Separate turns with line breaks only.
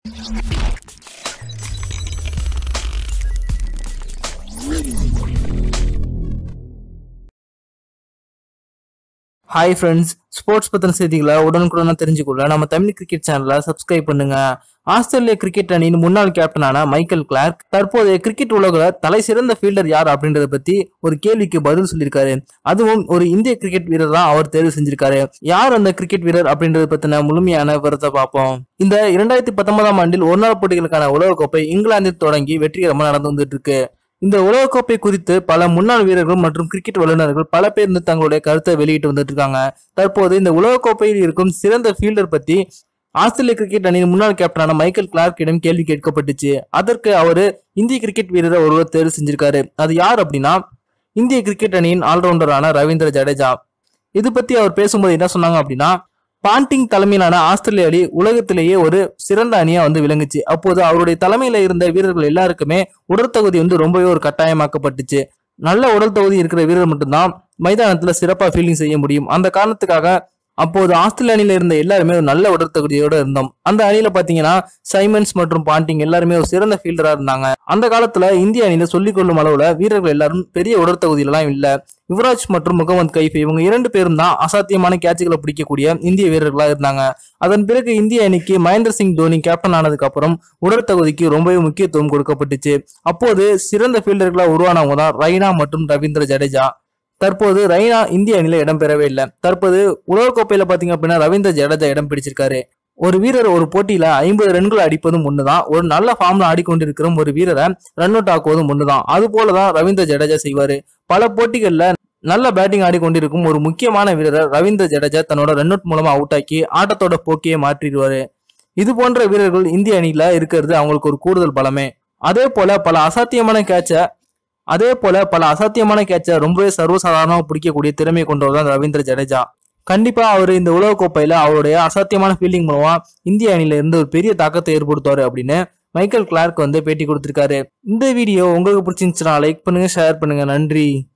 hi friends sports பத்தின செய்திகளை உடனுக்குடனா தெரிஞ்சுக்கொள்ள நம்ம தமிழ் கிரிக்கெட் சேனலை சப்ஸ்கிரைப் பண்ணுங்க ஆஸ்திரேலிய கிரிக்கெட் அணியின் முன்னாள் கேப்டனான மைக்கேல் கிளார்க் தற்போதைய கிரிக்கெட் உலகில் தலை சிறந்த ஃபீல்டர் யார் அப்படின்றத பத்தி ஒரு கேள்விக்கு பதில் சொல்லியிருக்காரு அதுவும் ஒரு இந்திய கிரிக்கெட் வீரர் தான் அவர் தேர்வு செஞ்சிருக்காரு யார் அந்த கிரிக்கெட் வீரர் அப்படின்றத பத்தின முழுமையான விவரத்தை பார்ப்போம் இந்த இரண்டாயிரத்தி பத்தொன்பதாம் ஆண்டில் ஒருநாள் போட்டிகளுக்கான உலகக்கோப்பை இங்கிலாந்தில் தொடங்கி வெற்றிகரமாக நடந்து வந்துட்டு இருக்கு இந்த உலகக்கோப்பை குறித்து பல முன்னாள் வீரர்கள் மற்றும் கிரிக்கெட் வல்லுநர்கள் பல பேர் வந்து தங்களுடைய கருத்தை வெளியிட்டு வந்துட்டு இருக்காங்க தற்போது இந்த உலகக்கோப்பையில் இருக்கும் சிறந்த ஃபீல்டர் பத்தி ஆஸ்திரேலிய கிரிக்கெட் அணியின் முன்னாள் கேப்டனான மைக்கேல் கிளார்க்கிடம் கேள்வி கேட்கப்பட்டுச்சு அதற்கு அவரு இந்திய கிரிக்கெட் வீரரை ஒருவர் தேர்வு செஞ்சிருக்காரு அது யார் அப்படின்னா இந்திய கிரிக்கெட் அணியின் ஆல்ரவுண்டரான ரவீந்திர ஜடேஜா இது பத்தி அவர் பேசும்போது என்ன சொன்னாங்க அப்படின்னா பாண்டிங் தலைமையிலான ஆஸ்திரேலிய அணி உலகத்திலேயே ஒரு சிறந்த அணியா வந்து விளங்குச்சு அப்போது அவருடைய தலைமையில இருந்த வீரர்கள் எல்லாருக்குமே உடற்தகுதி வந்து ரொம்பவே ஒரு கட்டாயமாக்கப்பட்டுச்சு நல்ல உடல் தகுதி இருக்கிற வீரர் மட்டும்தான் மைதானத்துல சிறப்பா ஃபீல்டிங் செய்ய முடியும் அந்த காரணத்துக்காக அப்போது ஆஸ்திரேலிய அணியில இருந்த எல்லாருமே ஒரு நல்ல உடற்தகுதியோட இருந்தோம் அந்த அணியில பாத்தீங்கன்னா சைமன்ஸ் மற்றும் பாண்டிங் எல்லாருமே ஒரு சிறந்த ஃபீல்டரா இருந்தாங்க அந்த காலத்துல இந்திய அணியில சொல்லிக் கொள்ளும் அளவுல வீரர்கள் எல்லாரும் பெரிய உடற்தகுதியிலாம் இல்ல யுவராஜ் மற்றும் முகமது கைஃப் இவங்க இரண்டு பேரும் தான் அசாத்தியமான கேட்சுகளை பிடிக்கக்கூடிய இந்திய வீரர்களா இருந்தாங்க அதன் பிறகு இந்திய அணிக்கு மகேந்திர சிங் தோனி கேப்டன் ஆனதுக்கு அப்புறம் உடற்தகுதிக்கு ரொம்பவே முக்கியத்துவம் கொடுக்கப்பட்டுச்சு அப்போது சிறந்த ஃபீல்டர்களா உருவானவங்க தான் ரெய்னா மற்றும் ரவீந்திர ஜடேஜா தற்போது ரெய்னா இந்திய அணியில இடம்பெறவே இல்லை தற்போது உலகக்கோப்பையில பாத்தீங்க அப்படின்னா ரவீந்திர ஜடேஜா இடம் பிடிச்சிருக்காரு ஒரு வீரர் ஒரு போட்டியில ஐம்பது ரன்கள் அடிப்பதும் ஒண்ணுதான் ஒரு நல்ல ஃபார்ம்ல ஆடிக்கொண்டிருக்கிற ஒரு வீரரை ரன் அவுட் ஆக்குவதும் ஒண்ணுதான் அது போலதான் ரவீந்திர ஜடேஜா செய்வாரு பல போட்டிகள்ல நல்ல பேட்டிங் ஆடிக்கொண்டிருக்கும் ஒரு முக்கியமான வீரரை ரவீந்திர ஜடேஜா தன்னோட ரன் அவுட் மூலமா அவுட் ஆக்கி ஆட்டத்தோட போக்கையே மாற்றிடுவாரு இது போன்ற வீரர்கள் இந்திய அணியில இருக்கிறது அவங்களுக்கு ஒரு கூடுதல் பலமே அதே போல பல அசாத்தியமான கேட்ச அதே போல பல அசாத்தியமான கேட்சை ரொம்பவே சர்வசாதாரணமாக பிடிக்கக்கூடிய திறமை கொண்டவர் தான் ரவீந்திர ஜடேஜா கண்டிப்பா அவர் இந்த உலகக்கோப்பையில அவருடைய அசாத்தியமான ஃபீல்டிங் மூலமா இந்திய அணியில இருந்து ஒரு பெரிய தாக்கத்தை ஏற்படுத்துவாரு அப்படின்னு மைக்கேல் கிளார்க் வந்து பேட்டி கொடுத்திருக்காரு இந்த வீடியோ உங்களுக்கு பிடிச்சிருந்துச்சுன்னா லைக் பண்ணுங்க ஷேர் பண்ணுங்க நன்றி